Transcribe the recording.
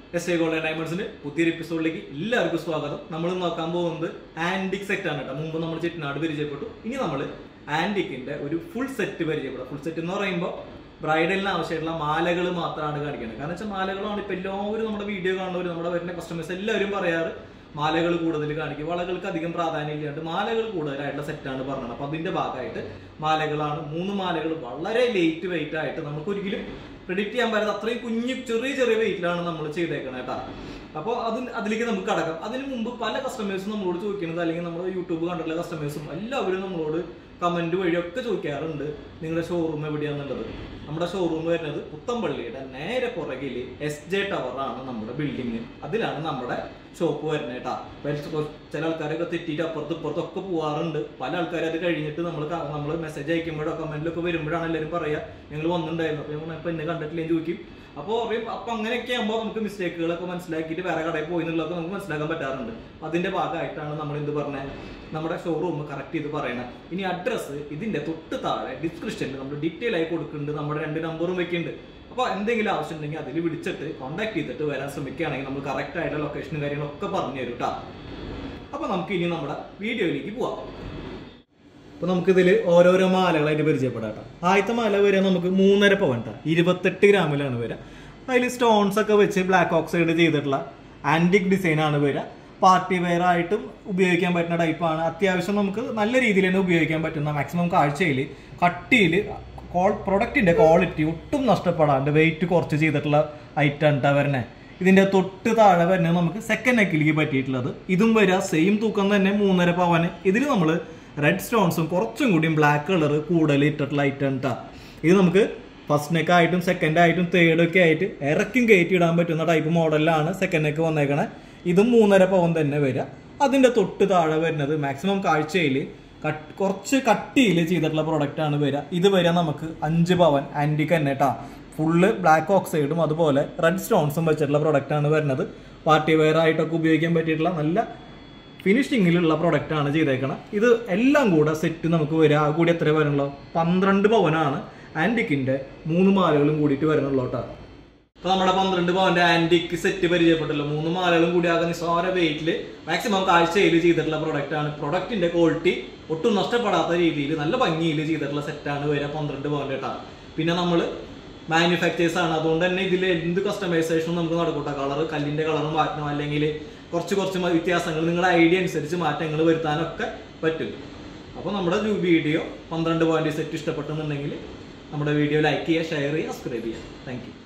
S I golden ഡയമണ്ട്സിന്റെ പുതിയൊരു എപ്പിസോഡിലേക്ക് എല്ലാവർക്കും സ്വാഗതം നമ്മൾ നോക്കാൻ പോകുന്നത് ആന്റിക് സെറ്റ് ആണ് കേട്ടോ മുമ്പ് നമ്മൾ ചെട്ടിനാട് പരിചയപ്പെട്ടു ഇനി നമ്മൾ ആന്റിക്കിന്റെ ഒരു ഫുൾ സെറ്റ് പരിചയപ്പെടും ഫുൾ സെറ്റ് എന്ന് പറയുമ്പോൾ ബ്രൈഡലിന് ആവശ്യമായിട്ടുള്ള മാലകൾ മാത്രമാണ് കാണിക്കുന്നത് കാരണം വെച്ചാൽ മാലകളാണ് ഇപ്പൊ എല്ലാവരും നമ്മുടെ വീഡിയോ കാണുന്നവർ നമ്മുടെ വരുന്ന കസ്റ്റമേഴ്സ് എല്ലാവരും പറയാറ് മാലകൾ കൂടുതൽ കാണിക്കും വളകൾക്ക് അധികം പ്രാധാന്യം ഇല്ലാണ്ട് മാലകൾ കൂടുതലായിട്ടുള്ള സെറ്റാണ് പറഞ്ഞത് അപ്പൊ അതിന്റെ ഭാഗമായിട്ട് മാലകളാണ് മൂന്ന് മാലകൾ വളരെ ലേറ്റ് വെയിറ്റ് ആയിട്ട് നമുക്ക് ഒരിക്കലും പ്രിഡിക്റ്റ് ചെയ്യാൻ പറ്റാത്ത അത്രയും കുഞ്ഞു ചെറിയ ചെറിയ വെയിറ്റിലാണ് നമ്മൾ ചെയ്തേക്കണത് കേട്ടോ അപ്പോൾ അത് അതിലേക്ക് നമുക്ക് കടക്കാം അതിന് മുമ്പ് പല കസ്റ്റമേഴ്സും നമ്മളോട് ചോദിക്കുന്നത് അല്ലെങ്കിൽ നമ്മുടെ യൂട്യൂബ് കണ്ടിട്ടുള്ള കസ്റ്റമേഴ്സും എല്ലാവരും നമ്മളോട് കമന്റ് വഴിയൊക്കെ ചോദിക്കാറുണ്ട് നിങ്ങളുടെ ഷോറൂം എവിടെയാണെന്നുള്ളത് നമ്മുടെ ഷോറൂം വരുന്നത് പുത്തമ്പള്ളിയുടെ നേരെ പുറകിൽ എസ് ജെ ടവറാണ് നമ്മുടെ ബിൽഡിംഗ് അതിലാണ് നമ്മുടെ ഷോപ്പ് വരുന്നത് കേട്ടാ അപ്പൊ ചില ആൾക്കാരൊക്കെ തെറ്റിയിട്ട് അപ്പുറത്ത് ഇപ്പുറത്തും ഒക്കെ പോവാറുണ്ട് പല ആൾക്കാരും അത് കഴിഞ്ഞിട്ട് നമ്മൾ നമ്മൾ മെസ്സേജ് അയക്കുമ്പോഴോ കമന്റിലൊക്കെ വരുമ്പോഴാണ് എല്ലാവരും പറയാ ഞങ്ങൾ വന്നിട്ടുണ്ടായിരുന്നു അപ്പൊ ഞങ്ങൾ ഇപ്പൊ എന്നെ കണ്ടിട്ടില്ല എന്ന് ചോദിക്കും അപ്പോൾ പറയും അപ്പൊ അങ്ങനെയൊക്കെ ആകുമ്പോൾ നമുക്ക് മിസ്റ്റേക്കുകളൊക്കെ മനസ്സിലാക്കിയിട്ട് വേറെ കടയിൽ പോയി എന്നുള്ളതൊക്കെ നമുക്ക് മനസ്സിലാക്കാൻ പറ്റാറുണ്ട് അതിന്റെ ഭാഗമായിട്ടാണ് നമ്മൾ എന്ത് പറഞ്ഞത് നമ്മുടെ ഷോറൂം കറക്റ്റ് ചെയ്ത് പറയണം ഇനി അഡ്രസ്സ് ഇതിന്റെ തൊട്ട് താഴെ ഡിസ്ക്രിപ്ഷനിൽ നമ്മൾ ഡീറ്റെയിൽ ആയി കൊടുക്കുന്നുണ്ട് നമ്മുടെ രണ്ട് നമ്പറും വെക്കുന്നുണ്ട് അപ്പോൾ എന്തെങ്കിലും ആവശ്യം ഉണ്ടെങ്കിൽ അതിൽ വിളിച്ചിട്ട് കോൺടാക്ട് ചെയ്തിട്ട് വരാൻ ശ്രമിക്കുകയാണെങ്കിൽ നമ്മൾ കറക്റ്റ് ആയിട്ടുള്ള ലൊക്കേഷനും കാര്യങ്ങളൊക്കെ പറഞ്ഞു തരും കേട്ടോ അപ്പോൾ നമുക്ക് ഇനി നമ്മുടെ വീഡിയോയിലേക്ക് പോവാം അപ്പൊ നമുക്കിതിൽ ഓരോരോ മാലകളായിട്ട് പരിചയപ്പെടാം കേട്ടോ ആദ്യത്തെ മാല വരിക നമുക്ക് മൂന്നര പവൻ കേട്ടോ ഇരുപത്തെട്ട് ഗ്രാമിലാണ് വരിക അതിൽ സ്റ്റോൺസ് ഒക്കെ വെച്ച് ബ്ലാക്ക് ഓക്സൈഡ് ചെയ്തിട്ടുള്ള ആന്റിക് ഡിസൈൻ ആണ് വരിക പാർട്ടി വെയർ ആയിട്ടും ഉപയോഗിക്കാൻ പറ്റുന്ന ടൈപ്പാണ് അത്യാവശ്യം നമുക്ക് നല്ല രീതിയിൽ തന്നെ ഉപയോഗിക്കാൻ പറ്റുന്ന മാക്സിമം കാഴ്ചയിൽ കട്ടിയിൽ പ്രൊഡക്റ്റിന്റെ ക്വാളിറ്റി ഒട്ടും നഷ്ടപ്പെടാണ്ട് വെയിറ്റ് കുറച്ച് ചെയ്തിട്ടുള്ള ഐറ്റം ഉണ്ടാ വരണേ ഇതിന്റെ തൊട്ട് താഴെ വരുന്നത് നമുക്ക് സെക്കൻഡ് നെക്കിലേക്ക് പറ്റിയിട്ടുള്ളത് ഇതും വരിക സെയിം തൂക്കം തന്നെ മൂന്നര പവന് ഇതിൽ നമ്മൾ റെഡ് സ്റ്റോൺസും കുറച്ചും കൂടിയും ബ്ലാക്ക് കളർ കൂടുതൽ ഇട്ടിട്ടുള്ള ഐറ്റം ഉണ്ടാ ഇത് നമുക്ക് ഫസ്റ്റ് നെക്ക് ആയിട്ടും സെക്കൻഡ് ആയിട്ടും തേർഡ് ഒക്കെ ആയിട്ട് ഇറക്കും കയറ്റി ഇടാൻ പറ്റുന്ന ടൈപ്പ് മോഡലിലാണ് സെക്കൻഡ് നെക്ക് വന്നേക്കണേ ഇതും മൂന്നര പവൻ തന്നെ വരിക അതിന്റെ തൊട്ട് താഴെ വരുന്നത് മാക്സിമം കാഴ്ചയിൽ കുറച്ച് കട്ടിയിൽ ചെയ്തിട്ടുള്ള പ്രൊഡക്റ്റ് ആണ് വരിക ഇത് വരിക നമുക്ക് അഞ്ച് പവൻ ആന്റിക്ക് തന്നെ കേട്ടാ ഫുള്ള് ബ്ലാക്ക് ഓക്സൈഡും അതുപോലെ റെഡ് സ്റ്റോൺസും വെച്ചിട്ടുള്ള പ്രൊഡക്റ്റ് ആണ് വരുന്നത് പാർട്ടി വെയർ ആയിട്ടൊക്കെ ഉപയോഗിക്കാൻ പറ്റിയിട്ടുള്ള നല്ല ഫിനിഷിങ്ങിലുള്ള പ്രൊഡക്റ്റ് ആണ് ചെയ്തേക്കണം ഇത് എല്ലാം കൂടെ സെറ്റ് നമുക്ക് വരിക ആ കൂടി എത്ര വരണല്ലോ പന്ത്രണ്ട് പവനാണ് ആന്റിക്കിന്റെ മൂന്ന് മാലകളും കൂടിയിട്ട് വരണുള്ളൂ കേട്ടോ അപ്പൊ നമ്മുടെ പന്ത്രണ്ട് പവന്റെ ആന്റിക് സെറ്റ് പരിചയപ്പെട്ടല്ലോ മൂന്ന് മാലകളും കൂടി ആകെ നിസ്സാര വെയിറ്റിൽ മാക്സിമം കാഴ്ചയിൽ ചെയ്തിട്ടുള്ള പ്രൊഡക്റ്റ് ആണ് പ്രൊഡക്റ്റിന്റെ ക്വാളിറ്റി ഒട്ടും നഷ്ടപ്പെടാത്ത രീതിയിൽ നല്ല ഭംഗിയിൽ ചെയ്തിട്ടുള്ള സെറ്റാണ് വരിക പന്ത്രണ്ട് പവന്റെ കേട്ടോ പിന്നെ നമ്മൾ മാനുഫാക്ചേഴ്സ് ആണ് അതുകൊണ്ട് തന്നെ ഇതിൽ എന്ത് കസ്റ്റമൈസേഷനും നമുക്ക് നടക്കൂട്ട കളർ കല്ലിന്റെ കളർ മാറ്റണം അല്ലെങ്കിൽ കുറച്ച് കുറച്ച് വ്യത്യാസങ്ങൾ നിങ്ങളുടെ ഐഡിയ അനുസരിച്ച് മാറ്റങ്ങൾ വരുത്താനൊക്കെ പറ്റും അപ്പോൾ നമ്മുടെ വീഡിയോ പന്ത്രണ്ട് പോയിന്റ് സെറ്റ് ഇഷ്ടപ്പെട്ടെന്നുണ്ടെങ്കിൽ നമ്മുടെ വീഡിയോ ലൈക്ക് ചെയ്യുക ഷെയർ ചെയ്യുക സബ്സ്ക്രൈബ് ചെയ്യുക താങ്ക്